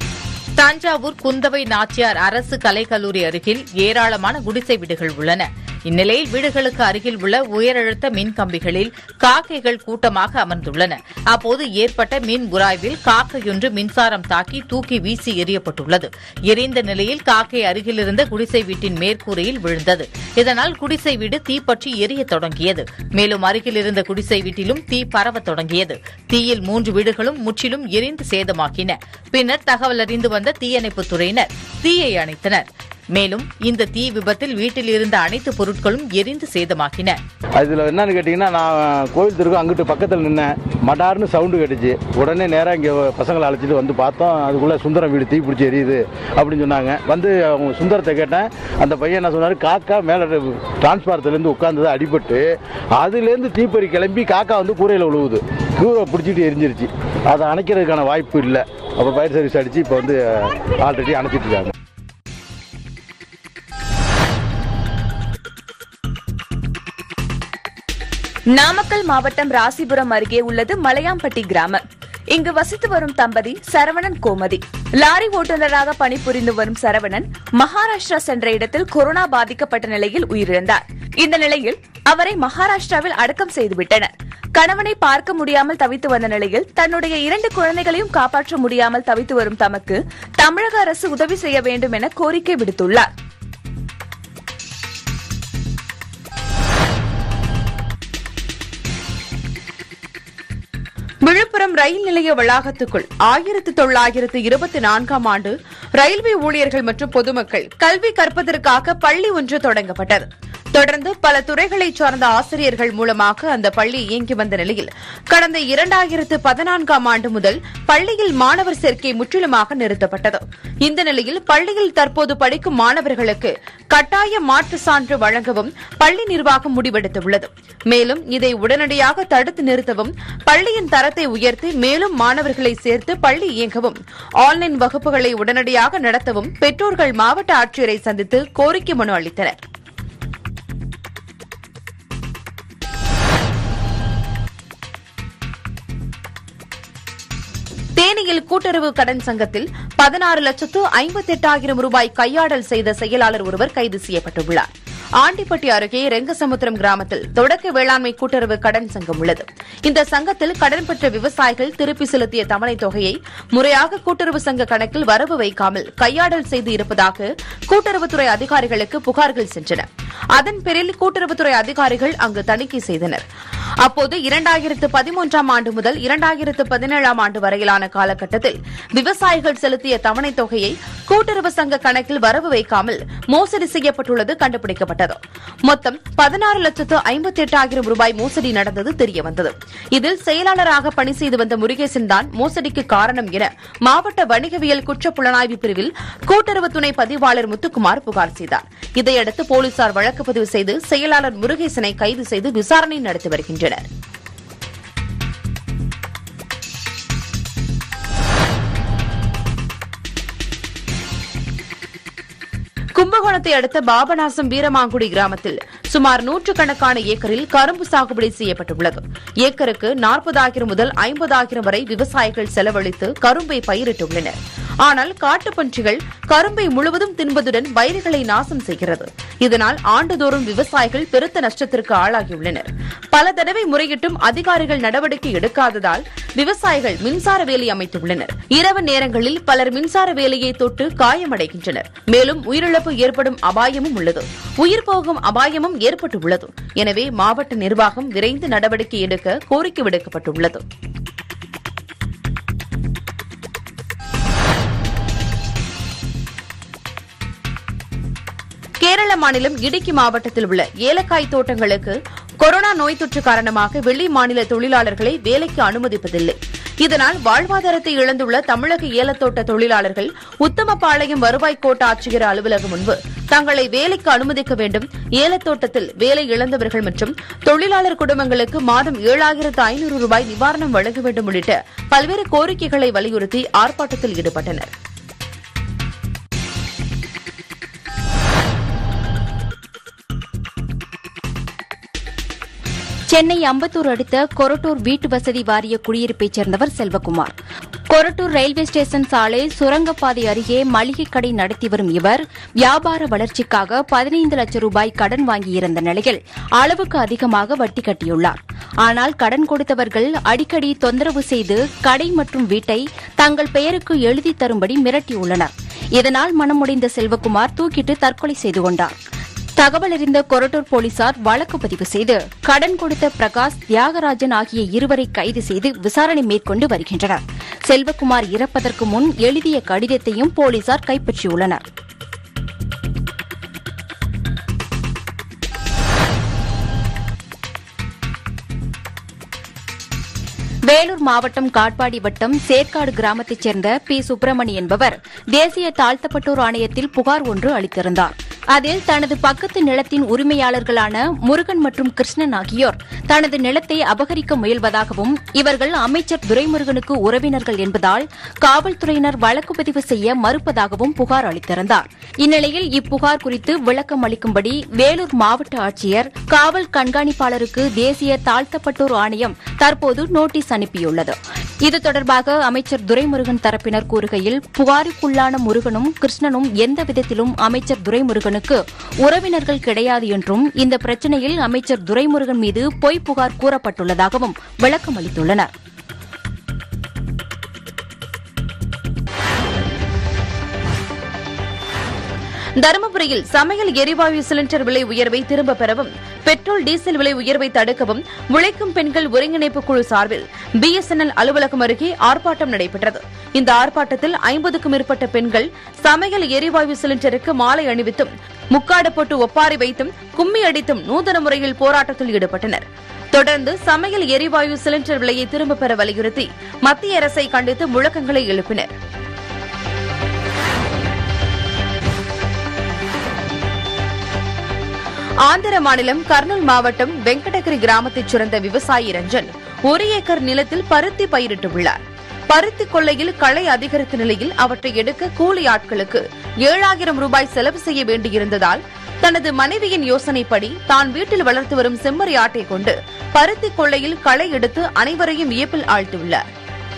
[SPEAKER 3] தஞ்சாவூர் குந்தவை நாச்சியார் அரசு கலைக்கல்லூரி அருகில் ஏராளமான குடிசை வீடுகள் உள்ளன இந்நிலையில் வீடுகளுக்கு அருகில் உள்ள உயரழுத்த மின் கம்பிகளில் காக்கைகள் கூட்டமாக அமர்ந்துள்ளன அப்போது ஏற்பட்ட மின் உராய்வில் காக்கையொன்று மின்சாரம் தாக்கி தூக்கி வீசி எறியப்பட்டுள்ளது எரிந்த நிலையில் காக்கை அருகிலிருந்த குடிசை வீட்டின் மேற்கூரையில் விழுந்தது இதனால் குடிசை வீடு தீப்பற்றி எரியத் தொடங்கியது மேலும் அருகில் இருந்த குடிசை வீட்டிலும் தீ பரவத் தொடங்கியது தீயில் மூன்று வீடுகளும் முற்றிலும் எரிந்து சேதமாக்கின பின்னர் தகவல் அறிந்து வந்த தீயணைப்புத் துறையினர் தீயை அணைத்தனர் மேலும் இந்த தீ விபத்தில் வீட்டில் இருந்த அனைத்து பொருட்களும் எரிந்து சேதமாக்கின
[SPEAKER 7] அதில் என்னன்னு கேட்டிங்கன்னா நான் கோவில் தெருக்கு அங்கிட்டு பக்கத்தில் நின்னேன் மடார்னு சவுண்டு கேட்டுச்சு உடனே நேராக இங்கே பசங்களை அழைச்சிட்டு வந்து பார்த்தோம் அதுக்குள்ளே சுந்தரம் வீடு தீ பிடிச்சி எரியுது அப்படின்னு சொன்னாங்க வந்து அவங்க சுந்தரத்தை கேட்டேன் அந்த பையன் என்ன சொன்னார் காக்கா மேலே டிரான்ஸ்பாரத்துலேருந்து உட்காந்தது அடிபட்டு அதுலேருந்து தீப்பறி கிளம்பி காக்கா வந்து கூரையில் விழுவுது கூரை பிடிச்சிட்டு எரிஞ்சிருச்சு அதை அணைக்கிறதுக்கான வாய்ப்பு இல்லை அப்போ ஃபயர் சர்வீஸ் அடித்து இப்போ வந்து ஆல்ரெடி அணைச்சிட்டு இருக்காங்க
[SPEAKER 2] நாமக்கல் மாவட்டம் ராசிபுரம் அருகே உள்ளது மலையாம்பட்டி கிராமம் இங்கு வசித்து வரும் தம்பதி சரவணன் கோமதி லாரி ஓட்டுநராக பணிபுரிந்து வரும் சரவணன் மகாராஷ்டிரா சென்ற இடத்தில் கொரோனா பாதிக்கப்பட்ட நிலையில் உயிரிழந்தார் இந்த நிலையில் அவரை மகாராஷ்டிராவில் அடக்கம் செய்துவிட்டனர் கணவனை பார்க்க முடியாமல் தவித்து வந்த நிலையில் தன்னுடைய இரண்டு குழந்தைகளையும் காப்பாற்ற முடியாமல் தவித்து வரும் தமக்கு தமிழக அரசு உதவி செய்ய வேண்டும் என கோரிக்கை விடுத்துள்ளார் விழுப்புரம் ரயில் நிலைய வளாகத்துக்குள் ஆயிரத்து தொள்ளாயிரத்து இருபத்தி நான்காம் ஆண்டு ரயில்வே ஊழியர்கள் மற்றும் பொதுமக்கள் கல்வி கற்பதற்காக பள்ளி ஒன்று தொடங்கப்பட்டது தொடர்ந்து பல துறைகளைச் சார்ந்த ஆசிரியர்கள் மூலமாக அந்த பள்ளி இயங்கி வந்த நிலையில் கடந்த இரண்டாயிரத்து பதினான்காம் ஆண்டு முதல் பள்ளியில் மாணவர் சேர்க்கை முற்றிலுமாக நிறுத்தப்பட்டது இந்த நிலையில் பள்ளியில் தற்போது படிக்கும் மாணவர்களுக்கு கட்டாய மாற்று சான்று வழங்கவும் பள்ளி நிர்வாகம் முடிவெடுத்துள்ளது மேலும் இதை உடனடியாக தடுத்து நிறுத்தவும் பள்ளியின் தரத்தை உயர்த்தி மேலும் மாணவர்களை சேர்த்து பள்ளி இயங்கவும் ஆன்லைன் வகுப்புகளை உடனடியாக நடத்தவும் பெற்றோர்கள் மாவட்ட ஆட்சியரை சந்தித்து கோரிக்கை மனு அளித்தனர் தேனியில் கூட்டுறவு கடன் சங்கத்தில் பதினாறு லட்சத்து ஐம்பத்தி எட்டாயிரம் ரூபாய் கையாடல் செய்த செயலாளர் ஒருவர் கைது செய்யப்பட்டுள்ளார் ஆண்டிப்பட்டி அருகே ரெங்கசமுத்திரம் கிராமத்தில் தொடக்க வேளாண்மை கூட்டுறவு கடன் சங்கம் உள்ளது இந்த சங்கத்தில் கடன் பெற்ற விவசாயிகள் திருப்பி செலுத்திய தவணைத் தொகையை முறையாக கூட்டுறவு சங்க கணக்கில் வரவு வைக்காமல் கையாடல் செய்து இருப்பதாக கூட்டுறவுத்துறை அதிகாரிகளுக்கு புகார்கள் சென்றன அதன் பேரில் கூட்டுறவுத்துறை அதிகாரிகள் அங்கு தணிக்கை செய்தனர் அப்போது இரண்டாயிரத்து பதிமூன்றாம் ஆண்டு முதல் இரண்டாயிரத்து பதினேழாம் ஆண்டு வரையிலான காலகட்டத்தில் விவசாயிகள் செலுத்திய தவணைத் தொகையை கூட்டுறவு சங்க கணக்கில் வரவு வைக்காமல் மோசடி செய்யப்பட்டுள்ளது கண்டுபிடிக்கப்பட்டது மொத்தம் பதினாறு லட்சத்து ஐம்பத்தி எட்டாயிரம் ரூபாய் மோசடி நடந்தது தெரியவந்தது இதில் செயலாளராக பணி செய்து வந்த முருகேசன் தான் மோசடிக்கு காரணம் என மாவட்ட வணிகவியல் குற்ற புலனாய்வு பிரிவில் கூட்டுறவு துணை பதிவாளர் முத்துக்குமார் புகார் செய்தார் இதையடுத்து போலீசார் வழக்கு பதிவு செய்து செயலாளர் முருகேசனை கைது செய்து விசாரணை நடத்தி வருகின்றனர் கும்பகோணத்தை அடுத்த பாபநாசம் வீரமாங்குடி கிராமத்தில் சுமார் நூற்றுக்கணக்கான ஏக்கரில் கரும்பு சாகுபடி செய்யப்பட்டுள்ளது ஏக்கருக்கு நாற்பதாயிரம் முதல் ஐம்பதாயிரம் வரை விவசாயிகள் செலவழித்து கரும்பை பயிரிட்டுள்ளனர் ஆனால் காட்டுப்பன்றிகள் கரும்பை முழுவதும் தின்பதுடன் வயல்களை நாசம் செய்கிறது இதனால் ஆண்டுதோறும் விவசாயிகள் பெருத்த நஷ்டத்திற்கு ஆளாகியுள்ளனர் பல தடவை முறையிட்டும் அதிகாரிகள் நடவடிக்கை எடுக்காததால் விவசாயிகள் மின்சார வேலி அமைத்துள்ளனர் இரவு நேரங்களில் பலர் மின்சார வேலையை தொட்டு காயமடைகின்றனர் மேலும் உயிரிழப்பு ஏற்படும் அபாயமும் உள்ளது உயிர் போகும் அபாயமும் ஏற்பட்டுள்ளது எனவே மாவட்ட நிர்வாகம் விரைந்து நடவடிக்கை எடுக்க கோரிக்கை விடுக்கப்பட்டுள்ளது கேரள மாநிலம் இடுக்கி மாவட்டத்தில் உள்ள ஏலக்காய் தோட்டங்களுக்கு கொரோனா நோய் தொற்று காரணமாக வெளி மாநில தொழிலாளர்களை வேலைக்கு அனுமதிப்பதில்லை இதனால் வாழ்வாதாரத்தை இழந்துள்ள தமிழக ஏலத்தோட்ட தொழிலாளர்கள் உத்தமபாளையம் வருவாய் கோட்ட ஆட்சியர் அலுவலகம் முன்பு தங்களை வேலைக்கு அனுமதிக்க வேண்டும் ஏலத்தோட்டத்தில் வேலை இழந்தவர்கள் மற்றும் தொழிலாளர் குடும்பங்களுக்கு மாதம் ஏழாயிரத்து ஐநூறு ரூபாய் நிவாரணம் வழங்க வேண்டும் உள்ளிட்ட பல்வேறு கோரிக்கைகளை வலியுறுத்தி ஆர்ப்பாட்டத்தில் ஈடுபட்டனர்
[SPEAKER 5] சென்னை அம்பத்தூர் அடுத்த கொரட்டூர் வீட்டு வசதி வாரிய குடியிருப்பைச் சேர்ந்தவர் செல்வகுமார் கொரட்டூர் ரயில்வே ஸ்டேஷன் சாலை சுரங்கப்பாதை அருகே மளிகை கடை நடத்தி வரும் இவர் வியாபார வளர்ச்சிக்காக பதினைந்து லட்சம் ரூபாய் கடன் வாங்கியிருந்த நிலையில் அளவுக்கு அதிகமாக வட்டி கட்டியுள்ளார் ஆனால் கடன் கொடுத்தவர்கள் அடிக்கடி தொந்தரவு செய்து கடை மற்றும் வீட்டை தங்கள் பெயருக்கு எழுதி தரும்படி மிரட்டியுள்ளனர் இதனால் மனமுடைந்த செல்வகுமார் தூக்கிட்டு தற்கொலை செய்து கொண்டார் தகவல் அறிந்த கொரட்டூர் போலீசார் வழக்கு பதிவு செய்து கடன் கொடுத்த பிரகாஷ் தியாகராஜன் ஆகிய இருவரை கைது செய்து விசாரணை மேற்கொண்டு வருகின்றனர் செல்வகுமார் இறப்பதற்கு முன் எழுதிய கடிதத்தையும் போலீசார் கைப்பற்றியுள்ளனர் வேலூர் மாவட்டம் காட்பாடி வட்டம் சேற்காடு கிராமத்தைச் சேர்ந்த பி சுப்பிரமணி என்பவர் தேசிய தாழ்த்தப்பட்டோர் ஆணையத்தில் புகார் ஒன்று அளித்திருந்தார் அதில் தனது பக்கத்து நிலத்தின் உரிமையாளர்களான முருகன் மற்றும் கிருஷ்ணன் ஆகியோர் தனது நிலத்தை அபகரிக்க முயல்வதாகவும் இவர்கள் அமைச்சர் துரைமுருகனுக்கு உறவினர்கள் என்பதால் காவல்துறையினர் வழக்கு பதிவு செய்ய மறுப்பதாகவும் புகார் அளித்திருந்தார் இந்நிலையில் இப்புகார் குறித்து விளக்கம் அளிக்கும்படி வேலூர் மாவட்ட ஆட்சியர் காவல் கண்காணிப்பாளருக்கு தேசிய தாழ்த்தப்பட்டோர் ஆணையம் தற்போது நோட்டீஸ் அனுப்பியுள்ளது இது தொடர்பாக அமைச்சர் துரைமுருகன் தரப்பினர் கூறுகையில் புகாருக்குள்ளான முருகனும் கிருஷ்ணனும் எந்த விதத்திலும் அமைச்சர் துரைமுருகனுக்கு உறவினர்கள் கிடையாது என்றும் இந்த பிரச்சினையில் அமைச்சர் துரைமுருகன் மீது பொய் புகார் கூறப்பட்டுள்ளதாகவும் விளக்கம் அளித்துள்ளனர்
[SPEAKER 2] தருமபுரியில் சமையல் எரிவாயு சிலிண்டர் விலை உயர்வை திரும்பப் பெறவும் பெட்ரோல் டீசல் விலை உயர்வை தடுக்கவும் உழைக்கும் பெண்கள் ஒருங்கிணைப்பு குழு சார்பில் பிஎஸ்என்எல் அலுவலகம் அருகே ஆர்ப்பாட்டம் நடைபெற்றது இந்த ஆர்ப்பாட்டத்தில் ஐம்பதுக்கும் மேற்பட்ட பெண்கள் சமையல் எரிவாயு சிலிண்டருக்கு மாலை அணிவித்தும் முக்காடு போட்டு ஒப்பாரி வைத்தும் கும்மி அடித்தும் நூதன முறையில் போராட்டத்தில் ஈடுபட்டனர் தொடர்ந்து சமையல் எரிவாயு சிலிண்டர் விலையை திரும்பப் பெற வலியுறுத்தி மத்திய அரசை கண்டித்து முழக்கங்களை எழுப்பினர் ஆந்திர மாநிலம் கர்னூல் மாவட்டம் வெங்கடகிரி கிராமத்தைச் சேர்ந்த விவசாயி ரஞ்சன் ஒரு ஏக்கர் நிலத்தில் பருத்தி பயிரிட்டுள்ளார் பருத்தி கொள்ளையில் களை அதிகரித்த நிலையில் அவற்றை எடுக்க கூலி ஆட்களுக்கு ஏழாயிரம் ரூபாய் செலவு செய்ய வேண்டியிருந்ததால் தனது மனைவியின் யோசனைப்படி தான் வீட்டில் வளர்த்து வரும் செம்மறி ஆட்டை கொண்டு பருத்தி கொள்ளையில் களை எடுத்து அனைவரையும் வியப்பில் ஆழ்த்தியுள்ளார்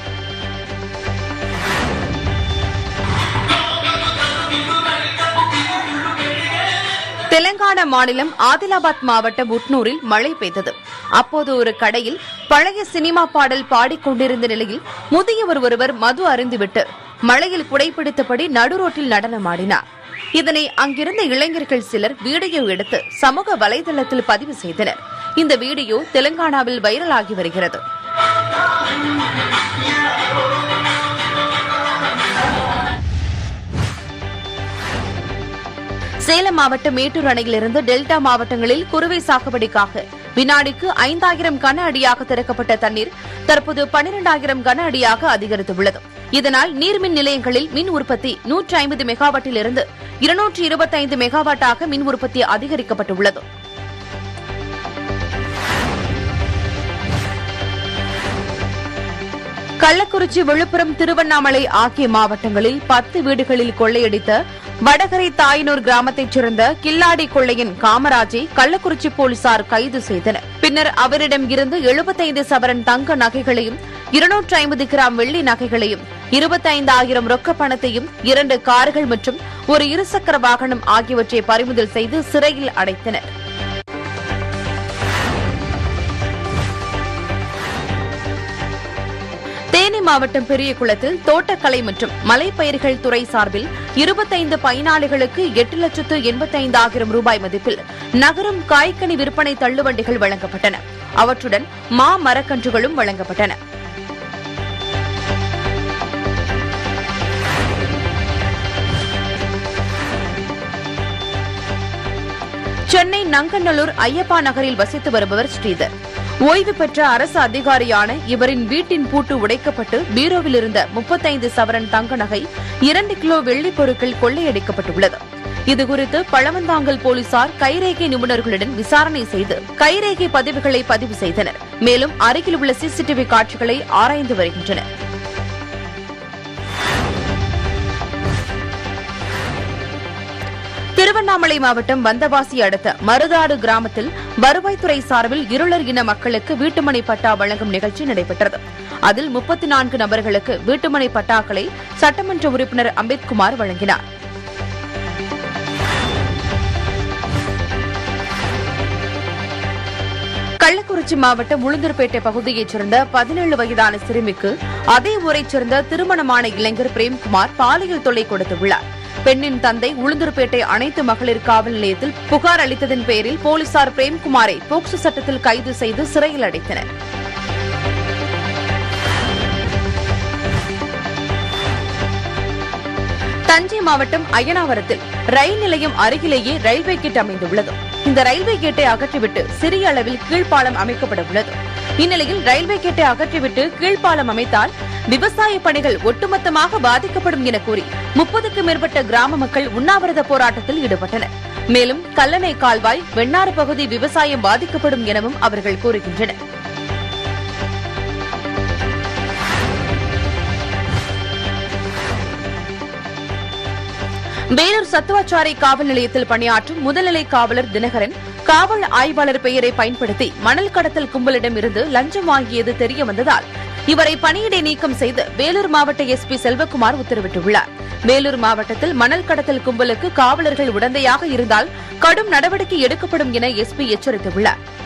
[SPEAKER 2] தெலங்கானா மாநிலம் ஆதிலாபாத் மாவட்டம் உட்னூரில் மழை பெய்தது அப்போது ஒரு கடையில் பழைய சினிமா பாடல் பாடிக்கொண்டிருந்த நிலையில் முதியவர் ஒருவர் மது அருந்திவிட்டு மழையில் குடைபிடித்தபடி நடுரோட்டில் நடனமாடினார் இதனை அங்கிருந்த இளைஞர்கள் சிலர் வீடியோ எடுத்து சமூக வலைதளத்தில் பதிவு செய்தனர் இந்த வீடியோ தெலங்கானாவில் வைரலாகி வருகிறது சேலம் மாவட்டம் மேட்டூர் அணையிலிருந்து டெல்டா மாவட்டங்களில் குறுவை சாகுபடிக்காக வினாடிக்கு ஐந்தாயிரம் கன அடியாக திறக்கப்பட்ட தண்ணீர் தற்போது பன்னிரண்டாயிரம் கன அடியாக அதிகரித்துள்ளது இதனால் நீர்மின் நிலையங்களில் மின் உற்பத்தி நூற்றி ஐம்பது மெகாவாட்டிலிருந்து இருநூற்றி இருபத்தைந்து மெகாவாட்டாக மின் உற்பத்தி அதிகரிக்கப்பட்டுள்ளது கள்ளக்குறிச்சி விழுப்புரம் திருவண்ணாமலை ஆகிய மாவட்டங்களில் பத்து வீடுகளில் கொள்ளையடித்த வடகரை தாயனூர் கிராமத்தைச் சேர்ந்த கில்லாடி கொள்ளையின் காமராஜை கள்ளக்குறிச்சி போலீசார் கைது செய்தனர் பின்னர் அவரிடம் இருந்து எழுபத்தைந்து சவரன் தங்க நகைகளையும் இருநூற்று ஐம்பது கிராம் வெள்ளி நகைகளையும் இருபத்தைந்தாயிரம் ரொக்க பணத்தையும் இரண்டு கார்கள் மற்றும் ஒரு இருசக்கர வாகனம் ஆகியவற்றை பறிமுதல் செய்து சிறையில் அடைத்தனர் தேனி மாவட்டம் பெரியகுளத்தில் தோட்டக்கலை மற்றும் மலைப்பயிர்கள் துறை சார்பில் இருபத்தைந்து பயனாளிகளுக்கு எட்டு லட்சத்து எண்பத்தைந்தாயிரம் ரூபாய் மதிப்பில் நகரும் காய்கனி விற்பனை தள்ளுவண்டிகள் வழங்கப்பட்டன அவற்றுடன் மா மரக்கன்றுகளும் வழங்கப்பட்டன சென்னை நங்கநல்லூர் ஐயப்பா நகரில் வசித்து வருபவர் ஸ்ரீதர் ஓய்வு பெற்ற அரசு அதிகாரியான இவரின் வீட்டின் பூட்டு உடைக்கப்பட்டு பீரோவில் இருந்த முப்பத்தைந்து சவரன் தங்க நகை இரண்டு கிலோ வெள்ளிப் பொருட்கள் கொள்ளையடிக்கப்பட்டுள்ளது இதுகுறித்து பழவந்தாங்கல் போலீசார் கைரேகை நிபுணர்களுடன் விசாரணை செய்து கைரேகை பதிவுகளை பதிவு செய்தனர் மேலும் அருகில் உள்ள சிசிடிவி காட்சிகளை ஆராய்ந்து வருகின்றனர் திருவண்ணாமலை மாவட்டம் வந்தவாசி அடுத்த மருதாடு கிராமத்தில் வருவாய்த்துறை சார்பில் இருளர் இன மக்களுக்கு வீட்டுமனை பட்டா வழங்கும் நிகழ்ச்சி நடைபெற்றது அதில் முப்பத்தி நான்கு நபர்களுக்கு வீட்டுமனை பட்டாக்களை சட்டமன்ற உறுப்பினர் அம்பேத்குமார் வழங்கினார் கள்ளக்குறிச்சி மாவட்டம் உளுந்தூர்பேட்டை பகுதியைச் சேர்ந்த பதினேழு வயதான சிறுமிக்கு அதே ஊரைச் சேர்ந்த திருமணமான இளைஞர் பிரேம்குமார் பாலியல் தொல்லை கொடுத்துள்ளார் பெண்ணின் தந்தை உளுந்தூர்பேட்டை அனைத்து மகளிர் காவல் நிலையத்தில் புகார் அளித்ததன் பேரில் போலீசார் பிரேம்குமாரை போக்சோ சட்டத்தில் கைது செய்து சிறையில் அடைத்தனர் தஞ்சை மாவட்டம் அயனாவரத்தில் ரயில் நிலையம் அருகிலேயே ரயில்வே கேட் அமைந்துள்ளது இந்த ரயில்வே கேட்டை அகற்றிவிட்டு சிறிய அளவில் கீழ்ப்பாலம் அமைக்கப்பட உள்ளது இந்நிலையில் ரயில்வே கேட்டை அகற்றிவிட்டு கீழ்ப்பாலம் அமைத்தால் விவசாய பணிகள் ஒட்டுமொத்தமாக பாதிக்கப்படும் என கூறி முப்பதுக்கும் மேற்பட்ட கிராம மக்கள் உண்ணாவிரத போராட்டத்தில் ஈடுபட்டனர் மேலும் கல்லணை கால்வாய் வெண்ணாறு பகுதி விவசாயம் பாதிக்கப்படும் எனவும் அவர்கள் கூறுகின்றனர் வேலூர் சத்துவாச்சாரி காவல் நிலையத்தில் பணியாற்றும் முதுநிலை காவலர் தினகரன் காவல் ஆய்வாளர் பெயரை பயன்படுத்தி மணல் கடத்தல் கும்பலிடம் இருந்து லஞ்சம் வாங்கியது தெரிய வந்ததால் இவரை பணியிடை நீக்கம் செய்து வேலூர் மாவட்ட எஸ்பி செல்வகுமார் உத்தரவிட்டுள்ளார் வேலூர் மாவட்டத்தில் மணல் கடத்தல் கும்பலுக்கு காவலர்கள் உடந்தையாக இருந்தால் கடும் நடவடிக்கை எடுக்கப்படும் என எஸ்பி எச்சரித்துள்ளார்